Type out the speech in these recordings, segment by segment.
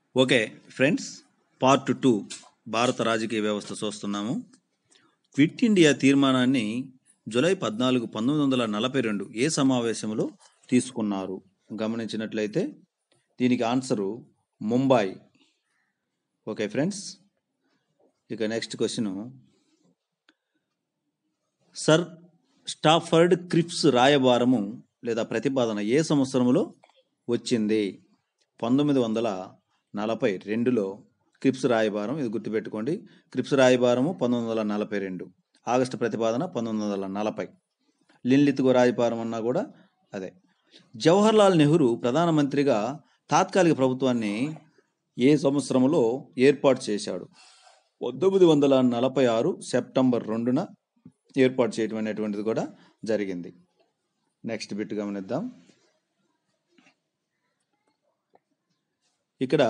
Okay friends part two భారత రాజకీయ వ్యవస్థ చూస్తున్నాము క్విట్ ఇండియా తీర్మానాన్ని జూలై పద్నాలుగు పంతొమ్మిది వందల నలభై రెండు ఏ సమావేశంలో తీసుకున్నారు గమనించినట్లయితే దీనికి ఆన్సరు ముంబాయి ఓకే ఫ్రెండ్స్ ఇక next question sir Stafford Cripps రాయబారము లేదా ప్రతిపాదన ఏ సంవత్సరంలో వచ్చింది పంతొమ్మిది వందల నలభై రెండులో క్రిప్స్ రాయబారం ఇది గుర్తుపెట్టుకోండి క్రిప్స్ రాయబారము పంతొమ్మిది వందల నలభై రెండు ఆగస్టు ప్రతిపాదన పంతొమ్మిది వందల నలభై లిన్లిత్గో రాయబారం అన్నా కూడా అదే జవహర్లాల్ నెహ్రూ ప్రధానమంత్రిగా తాత్కాలిక ప్రభుత్వాన్ని ఏ సంవత్సరంలో ఏర్పాటు చేశాడు పంతొమ్మిది వందల నలభై ఆరు సెప్టెంబర్ రెండున ఏర్పాటు చేయడం అనేటువంటిది కూడా జరిగింది నెక్స్ట్ బిట్ గమనిద్దాం ఇక్కడ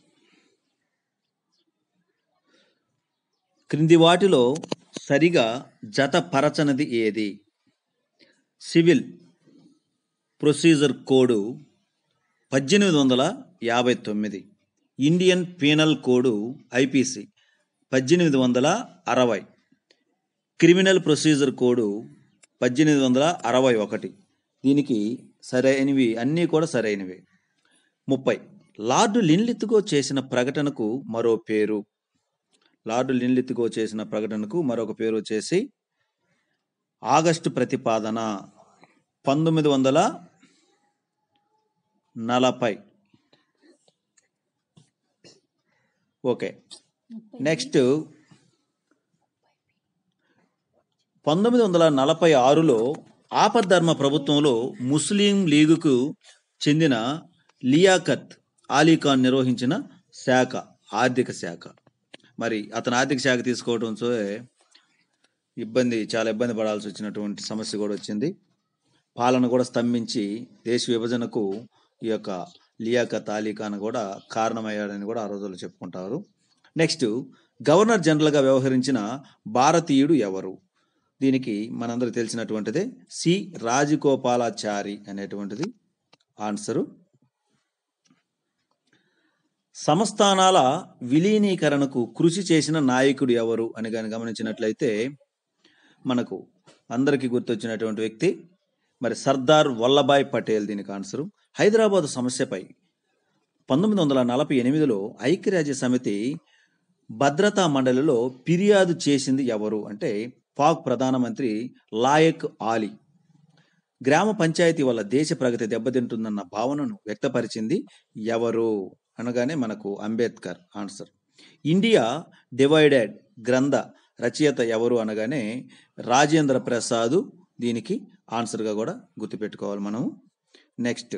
క్రింది వాటిలో సరిగా జతపరచనది ఏది సివిల్ ప్రొసీజర్ కోడు పద్దెనిమిది వందల యాభై తొమ్మిది ఇండియన్ పీనల్ కోడు ఐపీసీ పద్దెనిమిది వందల అరవై క్రిమినల్ ప్రొసీజర్ కోడు పద్దెనిమిది వందల అరవై ఒకటి దీనికి సరైనవి అన్నీ కూడా సరైనవే ముప్పై లార్డు లిన్లిత్గో చేసిన ప్రకటనకు మరో పేరు లార్డు లిన్లిత్గో చేసిన ప్రకటనకు మరొక పేరు వచ్చేసి ఆగస్టు ప్రతిపాదన పంతొమ్మిది వందల నలభై ఓకే నెక్స్ట్ పంతొమ్మిది వందల నలభై ఆరులో ఆపద్ధర్మ ప్రభుత్వంలో ముస్లిం లీగుకు చెందిన లియాఖత్ అలీఖాన్ నిర్వహించిన శాఖ ఆర్థిక శాఖ మరి అతను ఆర్థిక శాఖ తీసుకోవడంతో ఇబ్బంది చాలా ఇబ్బంది పడాల్సి వచ్చినటువంటి సమస్య కూడా వచ్చింది పాలన కూడా స్తంభించి దేశ విభజనకు ఈ యొక్క లియాఖత్ అలీఖాన్ కూడా కారణమయ్యాడని కూడా ఆ రోజుల్లో చెప్పుకుంటారు నెక్స్ట్ గవర్నర్ జనరల్గా వ్యవహరించిన భారతీయుడు ఎవరు దీనికి మనందరికి తెలిసినటువంటిదే సి రాజగోపాలాచారి అనేటువంటిది ఆన్సరు సంస్థానాల విలీనీకరణకు కృషి చేసిన నాయకుడు ఎవరు అని కానీ గమనించినట్లయితే మనకు అందరికీ గుర్తొచ్చినటువంటి వ్యక్తి మరి సర్దార్ వల్లభాయ్ పటేల్ దీనికి ఆన్సరు హైదరాబాద్ సమస్యపై పంతొమ్మిది వందల నలభై ఎనిమిదిలో ఐక్యరాజ్య సమితి భద్రతా మండలిలో ఫిర్యాదు చేసింది ఎవరు అంటే పాక్ ప్రధానమంత్రి లాయక్ ఆలీ గ్రామ పంచాయతీ వల్ల దేశ ప్రగతి దెబ్బతింటుందన్న భావనను వ్యక్తపరిచింది ఎవరు అనగానే మనకు అంబేద్కర్ ఆన్సర్ ఇండియా డివైడెడ్ గ్రంథ రచయిత ఎవరు అనగానే రాజేంద్ర ప్రసాద్ దీనికి ఆన్సర్గా కూడా గుర్తుపెట్టుకోవాలి మనము నెక్స్ట్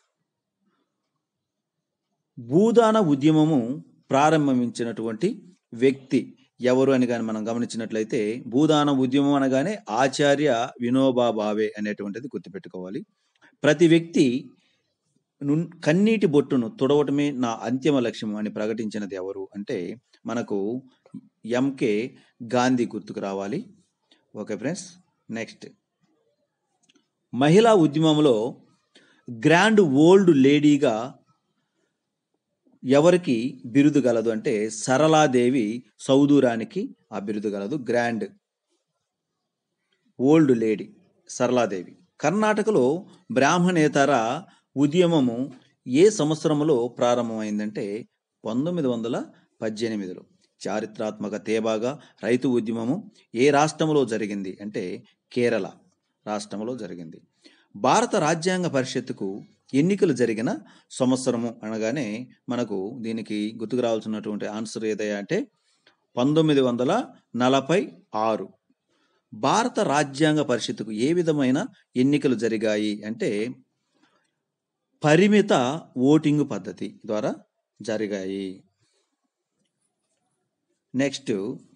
భూదాన ఉద్యమము ప్రారంభించినటువంటి వ్యక్తి ఎవరు అని కానీ మనం గమనించినట్లయితే భూదాన ఉద్యమం అనగానే ఆచార్య వినోబా భావే అనేటువంటిది గుర్తుపెట్టుకోవాలి ప్రతి వ్యక్తి నున్- కన్నీటి బొట్టును తుడవటమే నా అంతిమ లక్ష్యం అని ప్రకటించినది ఎవరు అంటే మనకు ఎంకే గాంధీ గుర్తుకు రావాలి ఓకే ఫ్రెండ్స్ నెక్స్ట్ మహిళా ఉద్యమంలో గ్రాండ్ ఓల్డ్ లేడీగా ఎవరికి బిరుదు గలదు అంటే సరళాదేవి సౌదూరానికి ఆ బిరుదు గలదు గ్రాండ్ ఓల్డ్ లేడీ సరళాదేవి కర్ణాటకలో బ్రాహ్మణేతర ఉద్యమము ఏ సంవత్సరంలో ప్రారంభమైందంటే పంతొమ్మిది వందల పద్దెనిమిదిలో చారిత్రాత్మక తేబాగా రైతు ఉద్యమము ఏ రాష్ట్రంలో జరిగింది అంటే కేరళ రాష్ట్రంలో జరిగింది భారత రాజ్యాంగ పరిషత్తుకు ఎన్నికలు జరిగిన సంవత్సరము అనగానే మనకు దీనికి గుర్తుకు రావాల్సినటువంటి ఆన్సర్ ఏదయ్యా అంటే పంతొమ్మిది వందల నలభై ఆరు భారత రాజ్యాంగ పరిషత్తుకు ఏ విధమైన ఎన్నికలు జరిగాయి అంటే పరిమిత ఓటింగ్ పద్ధతి ద్వారా జరిగాయి నెక్స్ట్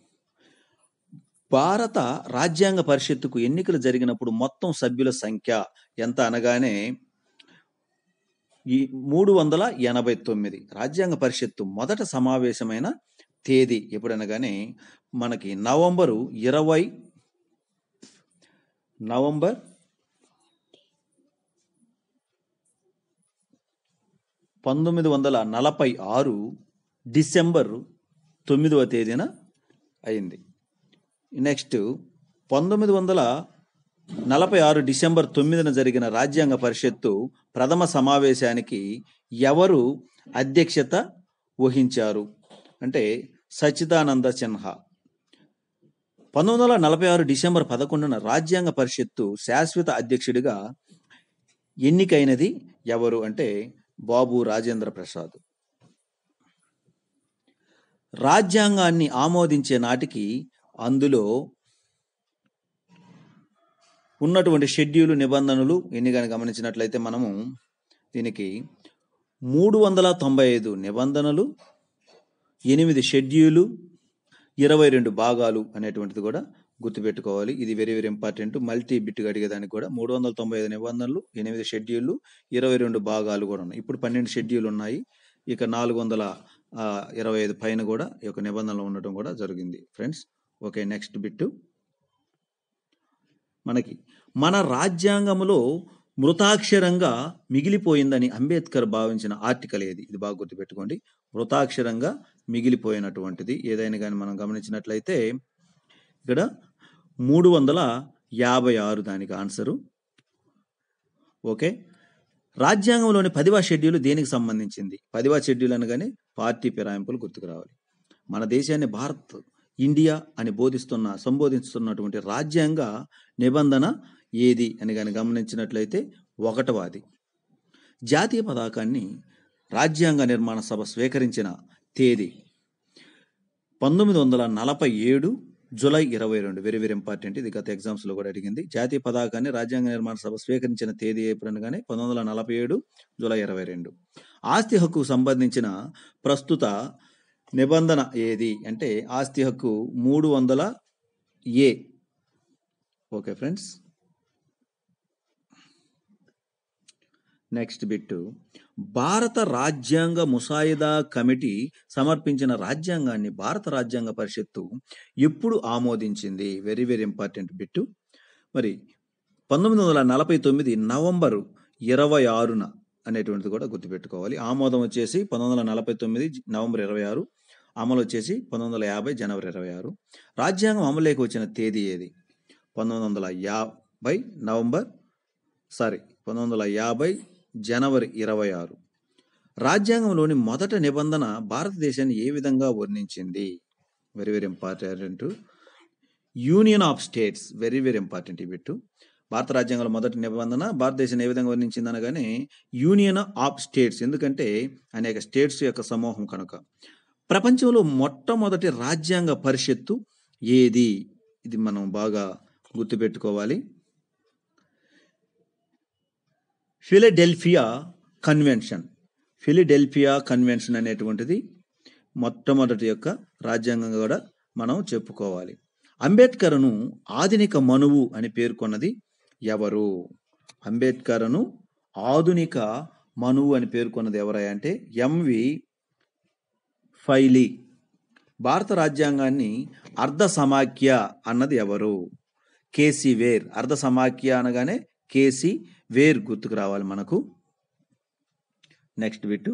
భారత రాజ్యాంగ పరిషత్తుకు ఎన్నికలు జరిగినప్పుడు మొత్తం సభ్యుల సంఖ్య ఎంత అనగానే ఈ మూడు వందల ఎనభై తొమ్మిది రాజ్యాంగ పరిషత్తు మొదట సమావేశమైన తేదీ ఎప్పుడనగానే మనకి నవంబరు ఇరవై నవంబర్ పంతొమ్మిది వందల నలభై ఆరు డిసెంబర్ తొమ్మిదవ తేదీన అయింది నెక్స్ట్ పంతొమ్మిది వందల నలభై ఆరు డిసెంబర్ తొమ్మిదిన జరిగిన రాజ్యాంగ పరిషత్తు ప్రథమ సమావేశానికి ఎవరు అధ్యక్షత వహించారు అంటే సచ్చిదానంద సిన్హా పంతొమ్మిది వందల నలభై ఆరు డిసెంబర్ పదకొండున రాజ్యాంగ పరిషత్తు శాశ్వత అధ్యక్షుడిగా ఎన్నికైనది ఎవరు అంటే బాబు రాజేంద్ర ప్రసాద్ రాజ్యాంగాన్ని ఆమోదించే నాటికి అందులో ఉన్నటువంటి షెడ్యూలు నిబంధనలు ఎన్ని కానీ గమనించినట్లయితే మనము దీనికి మూడు వందల తొంభై ఐదు నిబంధనలు ఎనిమిది షెడ్యూలు ఇరవై రెండు భాగాలు అనేటువంటిది కూడా గుర్తుపెట్టుకోవాలి ఇది వెరీ వెరీ ఇంపార్టెంట్ మల్టీ బిట్గా అడిగేదానికి కూడా మూడు వందల తొంభై ఐదు నిబంధనలు ఎనిమిది షెడ్యూళ్ళు ఇరవై రెండు భాగాలు కూడా ఉన్నాయి ఇప్పుడు పన్నెండు షెడ్యూల్ ఉన్నాయి ఇక నాలుగు వందల ఆ, ఇరవై ఐదు పైన కూడా ఈ యొక్క నిబంధనలు ఉండటం కూడా జరిగింది ఫ్రెండ్స్ ఓకే నెక్స్ట్ బిట్టు మనకి మన రాజ్యాంగంలో మృతాక్షరంగా మిగిలిపోయిందని అంబేద్కర్ భావించిన ఆర్టికల్ ఏది ఇది బాగా గుర్తుపెట్టుకోండి మృతాక్షరంగా మిగిలిపోయినటువంటిది ఏదైనా కానీ మనం గమనించినట్లయితే ఇక్కడ మూడు వందల యాభై ఆరు దానికి ఆన్సరు ఓకే రాజ్యాంగంలోని పదివ షెడ్యూల్ దేనికి సంబంధించింది పదివ షెడ్యూల్ అనగానే పార్టీ ఫిరాయింపులు గుర్తుకు రావాలి మన దేశాన్ని భారత్ ఇండియా అని బోధిస్తున్న సంబోధిస్తున్నటువంటి రాజ్యాంగ నిబంధన ఏది అని కానీ గమనించినట్లయితే ఒకటవాది జాతీయ పతాకాన్ని రాజ్యాంగ నిర్మాణ సభ స్వీకరించిన తేదీ పంతొమ్మిది వందల నలభై ఏడు జూలై ఇరవై రెండు వెరీ వెరీ ఇంపార్టెంట్ ఇది గత ఎగ్జామ్స్లో కూడా అడిగింది జాతీయ పతాకాన్ని రాజ్యాంగ నిర్మాణ సభ స్వీకరించిన తేదీ ఎప్పుడు అనగానే పంతొమ్మిది వందల నలభై ఏడు జూలై ఇరవై రెండు ఆస్తి హక్కుకు సంబంధించిన ప్రస్తుత నిబంధన ఏది అంటే ఆస్తి హక్కు మూడు వందల A okay friends next bit భారత రాజ్యాంగ ముసాయిదా కమిటీ సమర్పించిన రాజ్యాంగాన్ని భారత రాజ్యాంగ పరిషత్తు ఎప్పుడు ఆమోదించింది వెరీ వెరీ ఇంపార్టెంట్ బిట్టు మరి పంతొమ్మిది వందల నలభై తొమ్మిది నవంబరు ఇరవై ఆరున అనేటువంటిది కూడా గుర్తుపెట్టుకోవాలి ఆమోదం వచ్చేసి పంతొమ్మిది వందల నలభై తొమ్మిది నవంబర్ ఇరవై ఆరు అమలు వచ్చేసి పంతొమ్మిది వందల యాభై జనవరి ఇరవై ఆరు రాజ్యాంగం అమలులోకి వచ్చిన తేదీ ఏది పంతొమ్మిది వందల యాభై నవంబర్ సారీ పంతొమ్మిది వందల యాభై జనవరి ఇరవై ఆరు రాజ్యాంగంలోని మొదట నిబంధన భారతదేశాన్ని ఏ విధంగా వర్ణించింది very very important union of states very very important ఈ బిట్టు భారత రాజ్యాంగంలో మొదటి నిబంధన భారతదేశాన్ని ఏ విధంగా వర్ణించింది అనగానే యూనియన్ ఆఫ్ స్టేట్స్ ఎందుకంటే అనేక స్టేట్స్ యొక్క సమూహం కనుక ప్రపంచంలో మొట్టమొదటి రాజ్యాంగ పరిషత్తు ఏది ఇది మనం బాగా గుర్తుపెట్టుకోవాలి ఫిలడెల్ఫియా కన్వెన్షన్ ఫిలిడెల్ఫియా కన్వెన్షన్ అనేటువంటిది మొట్టమొదటి యొక్క రాజ్యాంగంగా కూడా మనం చెప్పుకోవాలి అంబేద్కర్ను ఆధునిక మనువు అని పేర్కొన్నది ఎవరు అంబేద్కర్ను ఆధునిక మనువు అని పేర్కొన్నది ఎవరై అంటే ఎంవి ఫైలీ భారత రాజ్యాంగాన్ని అర్ధ సమాఖ్య అన్నది ఎవరు కేసీ వేర్ అర్ధ సమాఖ్య అనగానే కేసీ వేర్ గుర్తుకు రావాలి మనకు నెక్స్ట్ బిట్టు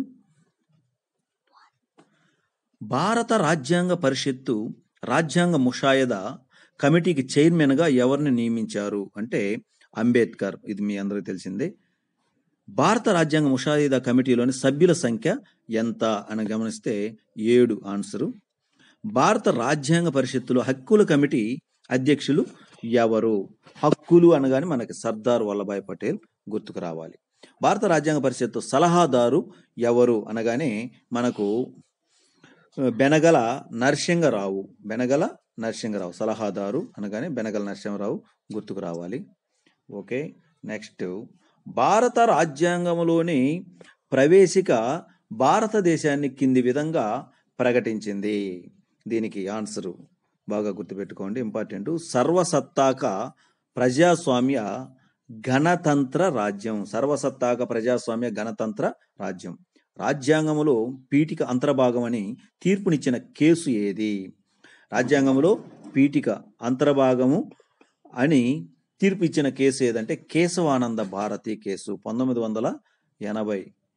భారత రాజ్యాంగ పరిషత్తు రాజ్యాంగ ముషాయదా కమిటీకి చైర్మన్గా ఎవరిని నియమించారు అంటే అంబేద్కర్ ఇది మీ అందరికీ తెలిసిందే భారత రాజ్యాంగ ముషాయిదా కమిటీలోని సభ్యుల సంఖ్య ఎంత అని గమనిస్తే ఏడు ఆన్సరు భారత రాజ్యాంగ పరిషత్తులో హక్కుల కమిటీ అధ్యక్షులు ఎవరు హక్కులు అనగానే మనకి సర్దార్ వల్లభాయ్ పటేల్ గుర్తుకు రావాలి భారత రాజ్యాంగ పరిషత్తు సలహాదారు ఎవరు అనగానే మనకు ఆ, బెనగల నరసింగరావు బెనగల నరసింగరావు సలహాదారు అనగానే బెనగల నరసింహరావు గుర్తుకు రావాలి ఓకే నెక్స్ట్ భారత రాజ్యాంగంలోని ప్రవేశిక భారతదేశాన్ని కింది విధంగా ప్రకటించింది దీనికి ఆన్సరు బాగా గుర్తుపెట్టుకోండి ఇంపార్టెంట్ సర్వసత్తాక ప్రజాస్వామ్య గణతంత్ర రాజ్యం సర్వసత్తాక ప్రజాస్వామ్య గణతంత్ర రాజ్యం రాజ్యాంగంలో పీఠిక అంతర్భాగం అని తీర్పునిచ్చిన కేసు ఏది రాజ్యాంగంలో పీఠిక అంతర్భాగము అని తీర్పు ఇచ్చిన కేసు ఏదంటే కేశవానంద భారతి కేసు పంతొమ్మిది వందల ఎనభై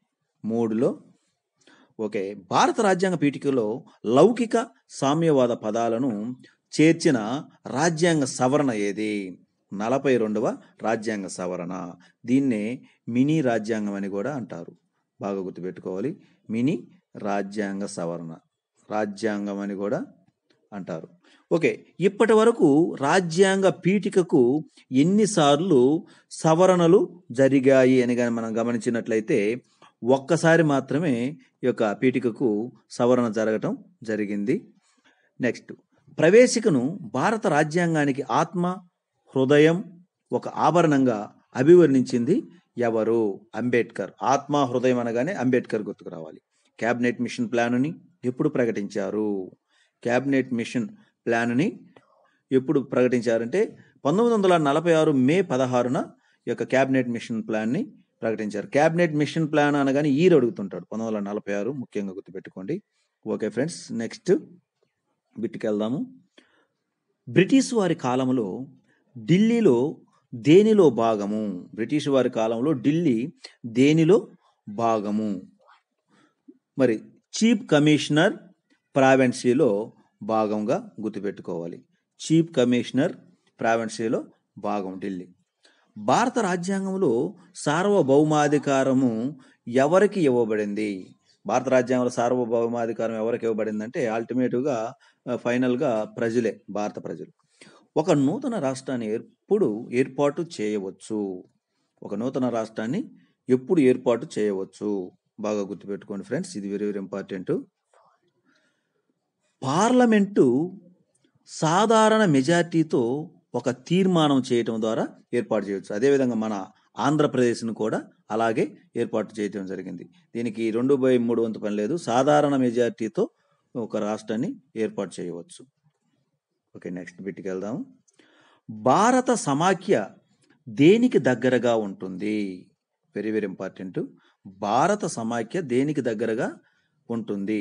మూడులో ఓకే భారత రాజ్యాంగ పీఠికలో లౌకిక సామ్యవాద పదాలను చేర్చిన రాజ్యాంగ సవరణ ఏది నలభై రెండవ రాజ్యాంగ సవరణ దీన్నే మినీ రాజ్యాంగం అని కూడా అంటారు బాగా గుర్తుపెట్టుకోవాలి మినీ రాజ్యాంగ సవరణ రాజ్యాంగం అని కూడా అంటారు ఓకే ఇప్పటి వరకు రాజ్యాంగ పీఠికకు ఎన్నిసార్లు సవరణలు జరిగాయి అని కానీ మనం గమనించినట్లయితే ఒక్కసారి మాత్రమే ఈ యొక్క పీఠికకు సవరణ జరగటం జరిగింది నెక్స్ట్ ప్రవేశికను భారత రాజ్యాంగానికి ఆత్మ హృదయం ఒక ఆభరణంగా అభివర్ణించింది ఎవరు అంబేద్కర్ ఆత్మ హృదయం అనగానే అంబేద్కర్ గుర్తుకు రావాలి క్యాబినెట్ మిషన్ ప్లానుని ఎప్పుడు ప్రకటించారు క్యాబినెట్ మిషన్ ప్లాన్ని ఎప్పుడు ప్రకటించారంటే పంతొమ్మిది వందల నలభై ఆరు మే పదహారున ఈ యొక్క క్యాబినెట్ మిషన్ ప్లాన్ని ప్రకటించారు క్యాబినెట్ మిషన్ ప్లాన్ అనగానే ఈరు అడుగుతుంటాడు పంతొమ్మిది వందల నలభై ఆరు ముఖ్యంగా గుర్తుపెట్టుకోండి ఓకే ఫ్రెండ్స్ నెక్స్ట్ బిట్కి వెళ్దాము బ్రిటిష్ వారి కాలంలో ఢిల్లీలో దేనిలో భాగము బ్రిటిష్ వారి కాలంలో ఢిల్లీ దేనిలో భాగము మరి చీఫ్ కమిషనర్ ప్రావెన్సీలో భాగంగా గుర్తుపెట్టుకోవాలి చీఫ్ కమిషనర్ ప్రావెన్సీలో భాగం ఢిల్లీ భారత రాజ్యాంగంలో సార్వభౌమాధికారము ఎవరికి ఇవ్వబడింది భారత రాజ్యాంగంలో సార్వభౌమాధికారం ఎవరికి ఇవ్వబడిందంటే అల్టిమేటివ్గా ఫైనల్గా ప్రజలే భారత ప్రజలు ఒక నూతన రాష్ట్రాన్ని ఎప్పుడు ఏర్పాటు చేయవచ్చు ఒక నూతన రాష్ట్రాన్ని ఎప్పుడు ఏర్పాటు చేయవచ్చు బాగా గుర్తుపెట్టుకోండి ఫ్రెండ్స్ ఇది వెరీ వెరీ ఇంపార్టెంట్ పార్లమెంటు సాధారణ మెజార్టీతో ఒక తీర్మానం చేయటం ద్వారా ఏర్పాటు చేయవచ్చు అదేవిధంగా మన ఆంధ్రప్రదేశ్ను కూడా అలాగే ఏర్పాటు చేయటం జరిగింది దీనికి రెండు బై మూడు వంతు పని లేదు సాధారణ మెజార్టీతో ఒక రాష్ట్రాన్ని ఏర్పాటు చేయవచ్చు ఓకే నెక్స్ట్ బిట్కి వెళ్దాం భారత సమాఖ్య దేనికి దగ్గరగా ఉంటుంది వెరీ వెరీ ఇంపార్టెంట్ భారత సమాఖ్య దేనికి దగ్గరగా ఉంటుంది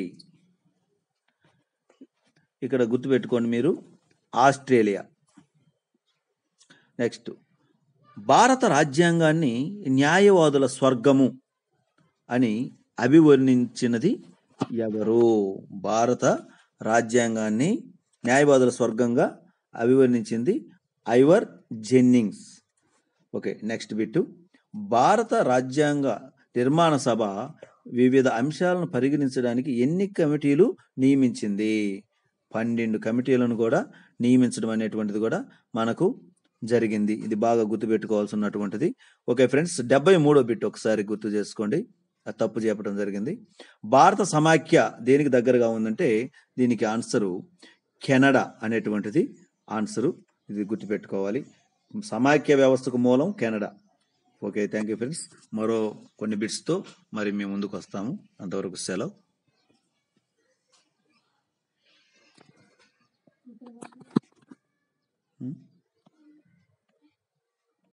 ఇక్కడ గుర్తుపెట్టుకోండి మీరు ఆస్ట్రేలియా నెక్స్ట్ భారత రాజ్యాంగాన్ని న్యాయవాదుల స్వర్గము అని అభివర్ణించినది ఎవరు భారత రాజ్యాంగాన్ని న్యాయవాదుల స్వర్గంగా అభివర్ణించింది Ivor Jennings okay next bit భారత రాజ్యాంగ నిర్మాణ సభ వివిధ అంశాలను పరిగణించడానికి ఎన్ని కమిటీలు నియమించింది పన్నెండు కమిటీలను కూడా నియమించడం అనేటువంటిది కూడా మనకు జరిగింది ఇది బాగా గుర్తుపెట్టుకోవాల్సినటువంటిది ఓకే ఫ్రెండ్స్ డెబ్బై మూడో బిట్ ఒకసారి గుర్తు చేసుకోండి అది తప్పు చెప్పడం జరిగింది భారత సమాఖ్య దేనికి దగ్గరగా ఉందంటే దీనికి ఆన్సరు కెనడా అనేటువంటిది ఆన్సరు ఇది గుర్తుపెట్టుకోవాలి సమాఖ్య వ్యవస్థకు మూలం Canada okay thank you friends మరో కొన్ని బిట్స్తో మరి మేము ముందుకు వస్తాము అంతవరకు సెలవు Hmm?